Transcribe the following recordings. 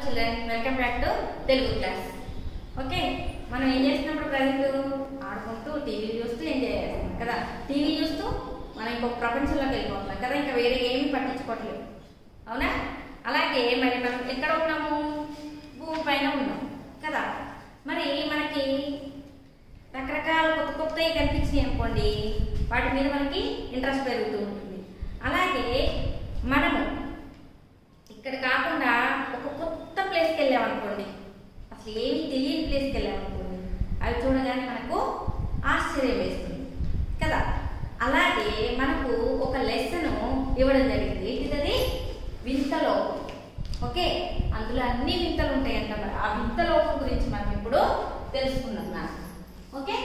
Children welcome back to Telugu class okay మనం ఏం చేస్తున్నప్పుడు ప్రజెంట్ ఆడుకుంటూ టీవీ చూస్తూ ఎంజాయ్ చేస్తున్నాం కదా టీవీ చూస్తూ మనం ఇంకొక ప్రపంచంలోకి వెళ్ళిపోతున్నాం కదా ఇంకా వేరే ఏమీ పట్టించుకోవట్లేదు అవునా అలాగే మరి మనం ఎక్కడ ఉన్నాము భూమి పైన ఉన్నాం కదా మరి మనకి రకరకాల కొత్త కొత్తవి కనిపించినాయి అనుకోండి వాటి మీద మనకి ఇంట్రెస్ట్ పెరుగుతూ ఉంటుంది అలాగే మనము ఇక్కడ కాకుండా ఒక కొత్త ప్లేస్కి వెళ్ళామనుకోండి అసలు ఏమీ తెలియని ప్లేస్కి వెళ్ళామనుకోండి అవి చూడగానే మనకు ఆశ్చర్యం వేస్తుంది కదా అలాగే మనకు ఒక లెసన్ ఇవ్వడం జరిగింది ఏంటిది వింతలోకం ఓకే అందులో అన్ని వింతలు ఉంటాయంట మరి ఆ వింతలోకం గురించి మనం ఇప్పుడు తెలుసుకుందాం మనం ఓకే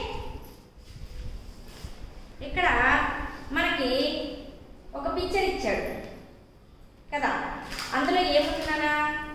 ఇక్కడ మనకి ఒక పిక్చర్ ఇచ్చాడు కదా అందులో ఏముంటున్నారా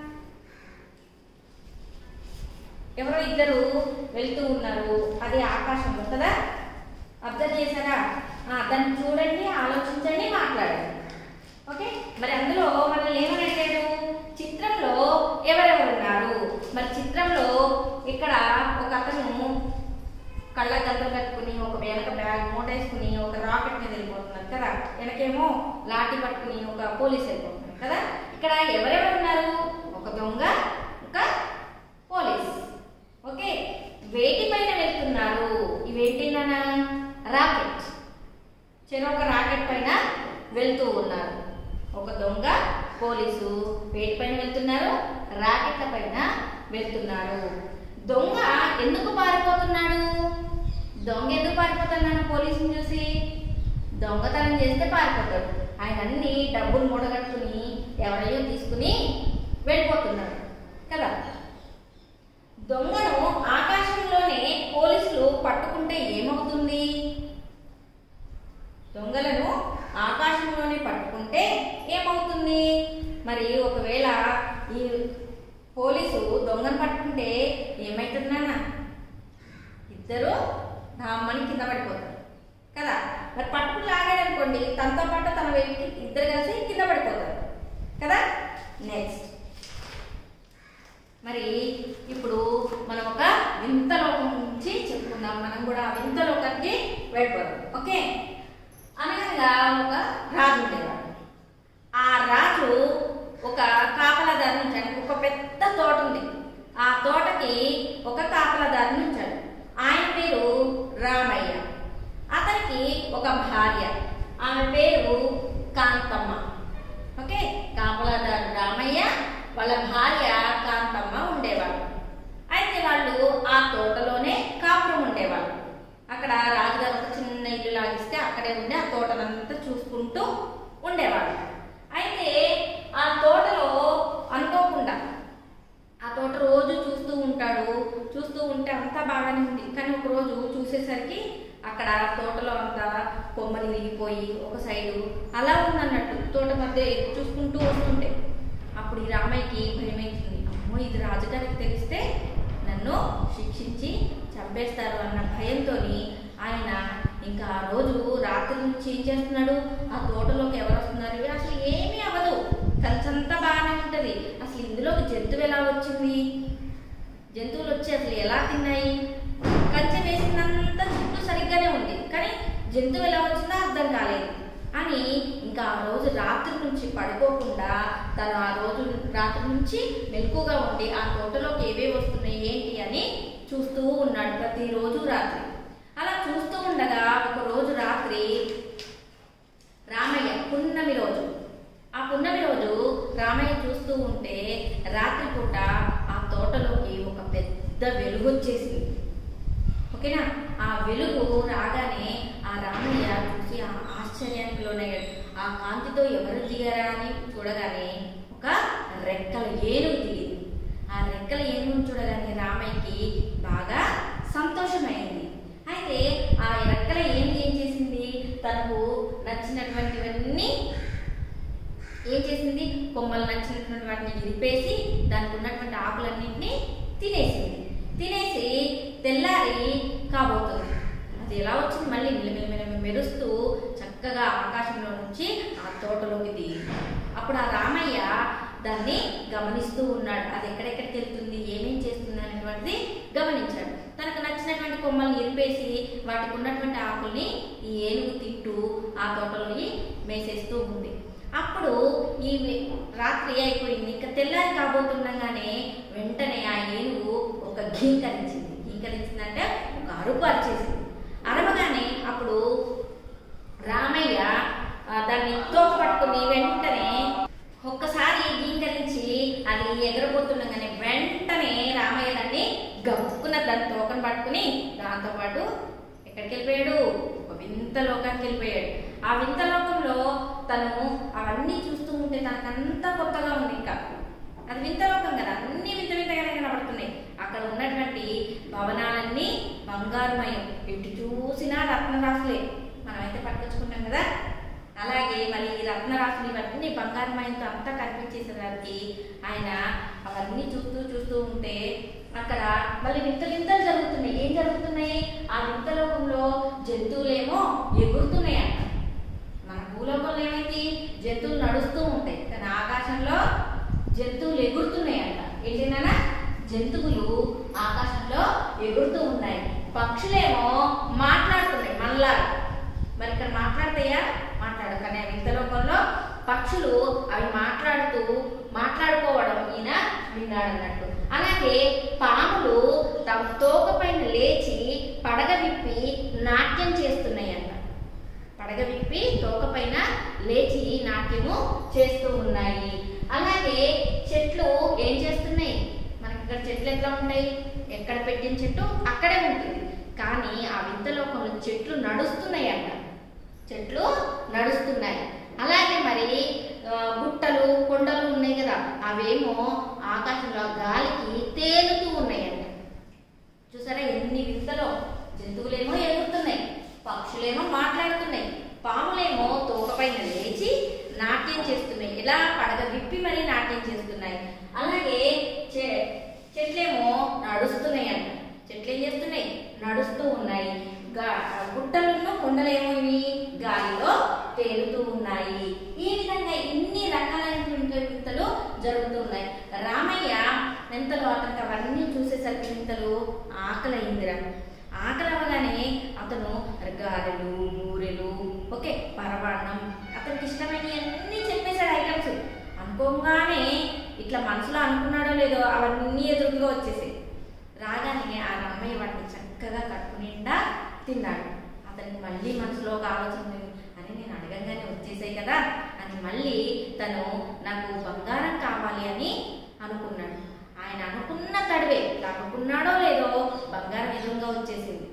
ఎవరో ఇద్దరు వెళ్తూ ఉన్నారు అది ఆకాశంలో కదా అబ్జర్వ్ చేశారా ఆ, దాన్ని చూడండి ఆలోచించండి మాట్లాడండి ఓకే మరి అందులో మనల్ని ఏమని అడిగాడు చిత్రంలో ఎవరెవరు ఉన్నారు మరి చిత్రంలో ఇక్కడ ఒక అతను కళ్ళ గంటలు కట్టుకుని ఒక వెనక బ్యాగ్ మూట వేసుకుని ఒక రాకెట్ మీద వెళ్ళిపోతున్నారు కదా వెనకేమో లాఠీ పట్టుకుని ఒక పోలీస్ వెళ్ళిపోతున్నారు కదా ఇక్కడ ఎవరెవరు ఉన్నారు ఒక దొంగ ఒక పోలీస్ ఓకే వేటి పైన వెళ్తున్నారు ఇవేంటినా రాకెట్ చెరొక రాకెట్ పైన వెళ్తూ ఉన్నారు ఒక దొంగ పోలీసు వేటి పైన వెళ్తున్నారు రాకెట్ల పైన వెళ్తున్నాడు దొంగ ఎందుకు పారిపోతున్నాడు దొంగ ఎందుకు పారిపోతున్నాడు పోలీసుని చూసి దొంగతనం చేస్తే పారిపోతాడు ఆయన అన్ని డబ్బులు మూడగట్టుకుని ఎవరైనా తీసుకుని వెళ్ళిపోతున్నాడు కదా దొంగను ఆకాశంలోనే పోలీసులు పట్టుకుంటే ఏమవుతుంది దొంగలను ఆకాశంలోనే పట్టుకుంటే ఏమవుతుంది మరి ఒకవేళ ఈ పోలీసు దొంగను పట్టుకుంటే ఏమైతుందన్నా ఇద్దరు రామ్మని కింద పడిపోతారు కదా మరి పట్టుకుని లాగాడు అనుకోండి తనతో పాటు తన వ్యక్తి ఇద్దరు కలిసి కింద పడిపోతారు కదా నెక్స్ట్ మరి ఇప్పుడు మనం ఒక వింత లోకం నుంచి చెప్పుకుందాం మనం కూడా ఆ వింత లోకానికి వెళ్ళిపోదాం ఓకే అనగా ఒక రాజు ఉండేవాడు ఆ రాజు ఒక కాపలాదారిని ఉంచాడు ఒక పెద్ద తోట ఉంది ఆ తోటకి ఒక కాపలాదారిని ఉంచాడు ఆయన పేరు రామయ్య అతనికి ఒక భార్య ఆమె పేరు కాంతమ్మ ఓకే కాపలాదారు రామయ్య వాళ్ళ భార్య కాంతమ్మ ఉండేవాళ్ళు అయితే వాళ్ళు ఆ తోటలోనే కాపురం ఉండేవాళ్ళు అక్కడ రాజుగారు ఒక చిన్న ఇల్లు లాగిస్తే అక్కడే ఉండి ఆ తోటనంతా చూసుకుంటూ ఉండేవాళ్ళు అయితే ఆ తోటలో అనుకోకుండా ఆ తోట రోజు చూస్తూ ఉంటాడు చూస్తూ ఉంటే అంతా బాగానే ఉంది కానీ ఒక రోజు చూసేసరికి అక్కడ తోటలో అంతా కొమ్మలు విరిగిపోయి ఒక సైడు అలా ఉందన్నట్టు తోట మధ్య చూసుకుంటూ వస్తుంటే అప్పుడు ఈ రామయ్యకి భయమవుతుంది అమ్మో ఇది రాజుగారికి తెలిస్తే నన్ను శిక్షించి చంపేస్తారు అన్న భయంతో ఆయన ఇంకా ఆ రోజు రాత్రి నుంచి ఏం చేస్తున్నాడు ఆ తోటలోకి ఎవరు వస్తున్నారు ఇవి అసలు ఏమీ అవ్వదు కంచంతా బాగానే ఉంటుంది అసలు ఇందులోకి జంతువు ఎలా వచ్చింది జంతువులు వచ్చి అసలు ఎలా తిన్నాయి కంచె వేసినంత చుట్టూ సరిగ్గానే ఉంది కానీ జంతువు ఎలా వచ్చిందో అర్థం కాలేదు అని ఇంకా ఆ రోజు రాత్రి నుంచి పడుకోకుండా తను ఆ రోజు రాత్రి నుంచి మెలకుగా ఉండి ఆ తోటలోకి ఏవే వస్తున్నాయి ఏంటి అని చూస్తూ ఉన్నాడు ప్రతిరోజు రాత్రి అలా చూస్తూ ఉండగా ఒక రోజు రాత్రి రామయ్య పున్నమి రోజు ఆ పున్నమి రోజు రామయ్య చూస్తూ ఉంటే రాత్రిపూట ఆ తోటలోకి ఒక పెద్ద వెలుగు వచ్చేసింది ఓకేనా ఆ వెలుగు రాగానే ఆ రామయ్య చూసి ఆ ఆశ్చర్యానికి లోనయ్యాడు ఆ కాంతితో ఎవరు దిగారా అని చూడగానే ఒక రెక్కల ఏనుగు దిగింది ఆ రెక్కల ఏనుగును చూడగానే రామయ్యకి బాగా సంతోషమైంది అయితే ఆ రెక్కల ఏనుగు ఏం చేసింది తనకు నచ్చినటువంటివన్నీ ఏం చేసింది కొమ్మలు నచ్చినటువంటి వాటిని విరిపేసి దానికి ఉన్నటువంటి ఆకులన్నింటినీ తినేసింది తినేసి తెల్లారి కాబోతుంది అది ఎలా వచ్చింది మళ్ళీ మిలమిలమిల మెరుస్తూ చక్కగా ఆకాశంలో నుంచి ఆ తోటలోకి దిగింది అప్పుడు ఆ రామయ్య దాన్ని గమనిస్తూ ఉన్నాడు అది ఎక్కడెక్కడికి వెళ్తుంది ఏమేం చేస్తుంది అనేటువంటిది గమనించాడు తనకు నచ్చినటువంటి కొమ్మల్ని ఇరిపేసి వాటికి ఉన్నటువంటి ఆకుల్ని ఈ ఏనుగు తింటూ ఆ తోటలోని మేసేస్తూ ఉంది అప్పుడు ఈ వె- రాత్రి అయిపోయింది ఇంకా తెల్లారి కాబోతుండగానే వెంటనే ఆ ఏనుగు ఒక ఘీంకరించింది ఘీంకరించిందంటే ఒక అరుపు అరిచేసింది అరవగానే అప్పుడు రామయ్య ఆ, దాన్ని తోక పట్టుకుని వెంటనే ఒక్కసారి గీంకరించి అది ఎగరబోతుండగానే వెంటనే రామయ్య దాన్ని గప్పుకున్న దాని తోకను పట్టుకుని దాంతో పాటు ఎక్కడికి వెళ్ళిపోయాడు ఒక వింత లోకానికి వెళ్ళిపోయాడు ఆ వింత లోకంలో తను అవన్నీ చూస్తూ ఉంటే తనకంతా కొత్తగా ఉంది ఇంకా అది వింత లోకం కదా అన్ని వింత వింతగానే కనబడుతున్నాయి అక్కడ ఉన్నటువంటి భవనాలన్నీ బంగారుమయం ఎటు చూసినా రత్నరాసులే మనమైతే పట్టుకొచ్చుకుంటాం కదా అలాగే మరి ఈ రత్నరాసులు ఇవన్నీ బంగారుమయంతో అంతా కనిపించేసరికి ఆయన అవన్నీ చూస్తూ చూస్తూ ఉంటే అక్కడ మళ్ళీ వింత వింతలు జరుగుతున్నాయి ఏం జరుగుతున్నాయి ఆ వింత లోకంలో జంతువులేమో ఎగురుతున్నాయి అంట మన భూలోకంలో ఏమైంది జంతువులు నడుస్తూ ఉంటాయి కానీ ఆకాశంలో జంతువులు ఎగురుతున్నాయంట ఏంటినా జంతువులు ఆకాశంలో ఎగురుతూ ఉన్నాయి పక్షులేమో మాట్లాడుతున్నాయి మళ్ళా మరి ఇక్కడ మాట్లాడతాయా మాట్లాడు కానీ ఆ వింత లోకంలో పక్షులు అవి మాట్లాడుతూ మాట్లాడుకోవడం ఈయన విన్నాడు అన్నట్టు అలాగే పాములు తమ తోక పైన లేచి పడగ విప్పి నాట్యం చేస్తున్నాయంట పడగ విప్పి తోక పైన లేచి నాట్యము చేస్తూ ఉన్నాయి అలాగే చెట్లు ఏం చేస్తున్నాయి మనకి ఇక్కడ చెట్లు ఎట్లా ఉంటాయి ఎక్కడ పెట్టిన చెట్టు అక్కడే ఉంటుంది కానీ ఆ వింత లోకంలో చెట్లు నడుస్తున్నాయి అంట చెట్లు నడుస్తున్నాయి అలాగే మరి ఆ, గుట్టలు కొండలు ఉన్నాయి కదా అవేమో ఆకాశంలో గాలికి తేలుతూ ఉన్నాయంట చూసారా ఎన్ని వింతలో జంతువులేమో ఎగురుతున్నాయి పక్షులేమో మాట్లాడుతున్నాయి పాములేమో తోకపైన లేచి నాట్యం చేస్తున్నాయి ఇలా పడగ విప్పి మరీ నాట్యం చేస్తున్నాయి అలాగే చె- చెట్లేమో నడుస్తున్నాయి అంట చెట్లు ఏం చేస్తున్నాయి నడుస్తూ ఉన్నాయి గా- గుట్టలను కొండలేమో ఇవి గాలిలో తేలుతూ ఉన్నాయి ఈ విధంగా ఇన్ని రకాలైనటువంటి వింతలు జరుగుతున్నాయి రామయ్య వింతలు అతనికి అవన్నీ చూసేసరికి వింతలు ఆకలి అయిందిరా ఆకలి అవ్వగానే అతను గారెలు బూరెలు ఓకే పరవాన్నం అతనికి ఇష్టమైన అన్ని చెప్పేశాడు ఐటమ్స్ అనుకోగానే ఇట్లా మనసులో అనుకున్నాడో లేదో అవన్నీ ఎదురుగా వచ్చేసాయి రాగానే ఆ రామయ్య వాటిని చక్కగా కడుపు నిండా తిన్నాడు అతనికి మళ్ళీ మనసులో ఒక ఆలోచన ఉంది, అని నేను అడగంగానే వచ్చేసాయి కదా అని మళ్ళీ తను నాకు బంగారం కావాలి అని అనుకున్నాడు ఆయన అనుకున్న తడివే ఇట్లా అనుకున్నాడో లేదో బంగారం ఎదురుగా వచ్చేసింది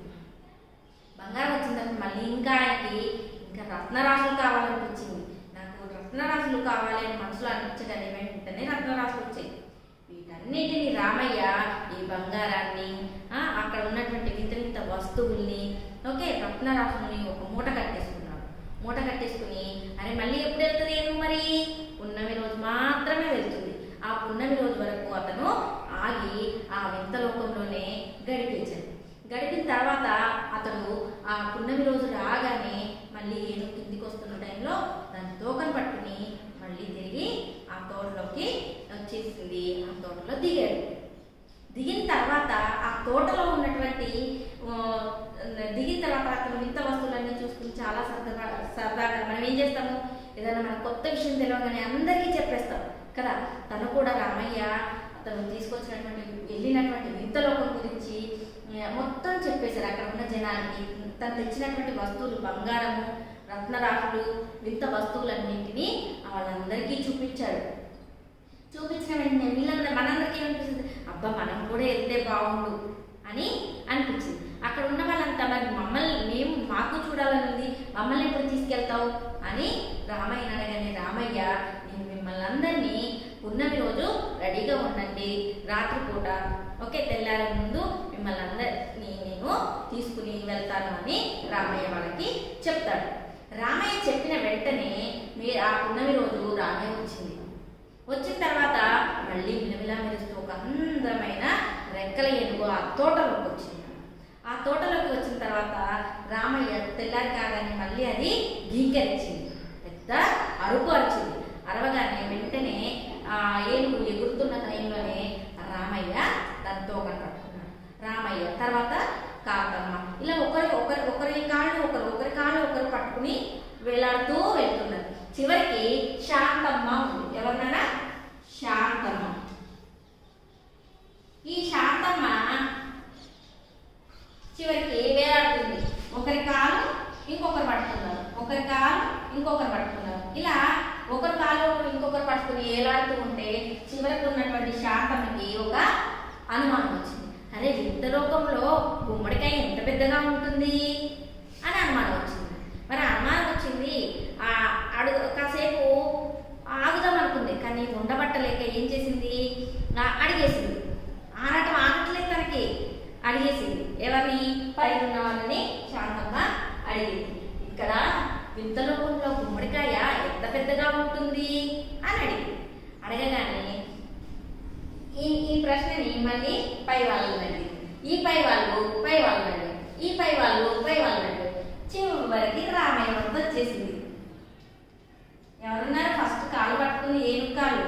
బంగారం వచ్చిన తర్వాత మళ్ళీ ఇంకా ఆయనకి ఇంకా రత్నరాశులు కావాలనిపించింది నాకు రత్నరాశులు కావాలి అని మనసులో అనిపించగానే వెంటనే రత్నరాశులు వచ్చాయి వీటన్నిటిని రామయ్య ఈ బంగారాన్ని ఆ, అక్కడ ఉన్నటువంటి వింత వింత వస్తువుల్ని ఓకే రత్నరాశుల్ని ఒక మూట కట్టేసుకున్నాడు మూట కట్టేసుకుని అరే మళ్ళీ ఎప్పుడు వెళ్తుంది ఏమో మరి పున్నమి రోజు మాత్రమే వెళ్తుంది ఆ పున్నమి రోజు వరకు అతను ఆగి ఆ వింత లోకంలోనే గడిపించాడు గడిపిన తర్వాత అతడు ఆ పున్నమి రోజు రాగానే మళ్ళీ ఏదో కిందికి వస్తున్న టైంలో దాని తోకను పట్టుకుని మళ్ళీ తిరిగి ఆ తోటలోకి వచ్చేసింది ఆ తోటలో దిగాడు దిగిన తర్వాత ఆ తోటలో ఉన్నటువంటి ఆ, దిగిన తర్వాత అతను వింత వస్తువులన్నీ చూసుకుని చాలా సరదాగా సరదాగా మనం ఏం చేస్తాము ఏదైనా మన కొత్త విషయం తెలియగానే అందరికీ చెప్పేస్తాం కదా తను కూడా రామయ్య తను తీసుకొచ్చినటువంటి వెళ్ళినటువంటి వింత లోకం గురించి ఆ, మొత్తం చెప్పేశారు అక్కడ ఉన్న జనానికి తను తెచ్చినటువంటి వస్తువులు బంగారము రత్నరాశులు వింత వస్తువులన్నింటినీ వాళ్ళందరికీ చూపించాడు చూపించిన వెంటనే వీళ్ళందరూ మనందరికీ ఏమనిపిస్తుంది అబ్బా మనం కూడా వెళ్తే బాగుండు అని అనిపించింది అక్కడ ఉన్న వాళ్ళంతా మరి మమ్మల్ని మేము మాకు చూడాలని ఉంది మమ్మల్ని ఎప్పుడు తీసుకెళ్తావు అని రామయ్య అనగానే రామయ్య నేను మిమ్మల్ని అందరినీ పున్నమి రోజు రెడీగా ఉండండి రాత్రిపూట ఓకే తెల్లారే ముందు మిమ్మల్ని అందరినీ నేను తీసుకుని వెళ్తాను అని రామయ్య వాళ్ళకి చెప్తాడు రామయ్య చెప్పిన వెంటనే మీరు ఆ పున్నమి రోజు రామయ్య వచ్చింది వచ్చిన తర్వాత మళ్ళీ మిలమిలా మెరుస్తూ ఒక అందమైన రెక్కల ఏనుగు ఆ తోటలోకి వచ్చింది ఆ తోటలోకి వచ్చిన తర్వాత రామయ్య తెల్లారి కాగానే మళ్ళీ అది గీకరించింది పెద్ద అరుపు అరిచింది అరవగానే వెంటనే ఆ ఆ ఏనుగు ఎగురుతున్న టైంలోనే రామయ్య దాంతో ఒకటి పట్టుకున్నాడు రామయ్య తర్వాత కాకమ్మ ఇలా ఒకరి ఒకరి ఒకరి కాళ్ళు ఒకరు ఒకరి కాళ్ళు ఒకరు పట్టుకుని వేలాడుతూ వెళ్తున్నారు చివరికి శాంతమ్మ ఉంది ఎవరినైనా శాంతమ్మ ఈ శాంతమ్మ చివరికి వేలాడుతుంది ఒకరి కాలు ఇంకొకరు పట్టుకున్నారు ఒకరి కాలు ఇంకొకరు పట్టుకున్నారు ఇలా ఒకరి కాలు ఇంకొకరు పట్టుకుని వేలాడుతూ ఉంటే చివరికి ఉన్నటువంటి శాంతమ్మకి ఒక అనుమానం వచ్చింది అరే వింత లోకంలో గుమ్మడికాయ ఎంత పెద్దగా ఉంటుంది అని అనుమానం వచ్చింది మరి అనుమానం వచ్చింది ఆ అడుగు కాసేపు ఆగుదాం అనుకుంది కానీ ఉండబట్టలేక ఏం చేసింది ఆ, అడిగేసింది ఆరాటం ఆగట్లేదు తనకి అడిగేసింది ఎవరిని పై ఉన్న వాళ్ళని శాంతమ్మ అడిగింది ఇక్కడ వింతలోకంలో గుమ్మడికాయ ఎంత పెద్దగా ఉంటుంది అని అడిగింది అడగగానే ఈ ఈ ప్రశ్నని మళ్ళీ పై వాళ్ళని అడిగింది ఈ పై వాళ్ళు పై వాళ్ళని అడిగారు ఈ పై వాళ్ళు పై వాళ్ళని అడిగారు చివరికి రామయ్య వద్ద వచ్చేసింది ఎవరున్నారు ఫస్ట్ కాలు పట్టుకుంది ఏనుగు కాలు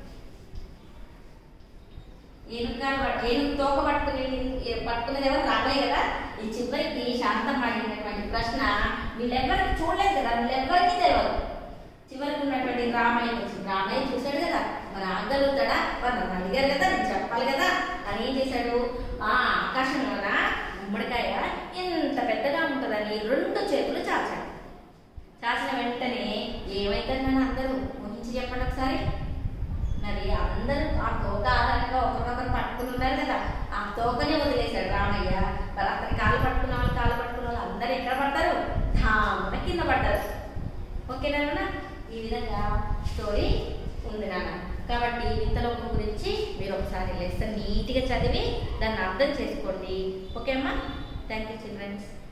ఏనుగు కాలు పట్టు ఏనుగు తోక పట్టుకుని ఏ- పట్టుకున్నది ఎవరు రామయ్య కదా ఈ చివరికి శాంతం అడిగినటువంటి ప్రశ్న వీళ్ళెవ్వరికి చూడలేదు కదా వీళ్ళెవ్వరికి తెలియదు చివరికి ఉన్నటువంటి రామయ్య వచ్చింది రామయ్య చూశాడు కదా మరి ఆగలుగుతాడా మరి నన్ను అడిగారు కదా నేను చెప్పాలి కదా అని ఏం చేశాడు ఆ ఆకాశంలోన గుమ్మడికాయ ఇంత పెద్దగా ఉంటుందని రెండు చేతులు చాచాడు చాచిన వెంటనే ఏమైందని అందరూ ఊహించి చెప్పండి ఒకసారి మరి అందరూ ఆ తోక ఆధారంగా ఒకరినొకరు పట్టుకుని ఉన్నారు కదా ఆ తోకనే వదిలేశాడు రామయ్య మరి అతని కాలు పట్టుకున్న వాళ్ళు కాలు పట్టుకున్న వాళ్ళు అందరూ ఎక్కడ పడతారు ధామ కింద పడ్డారు ఓకేనా నాన్న? ఈ విధంగా స్టోరీ ఉంది నాన్న కాబట్టి వింతలోకం గురించి మీరు ఒకసారి లెసన్ నీట్గా చదివి దాన్ని అర్థం చేసుకోండి ఓకే అమ్మా థ్యాంక్ యూ చిల్డ్రన్స్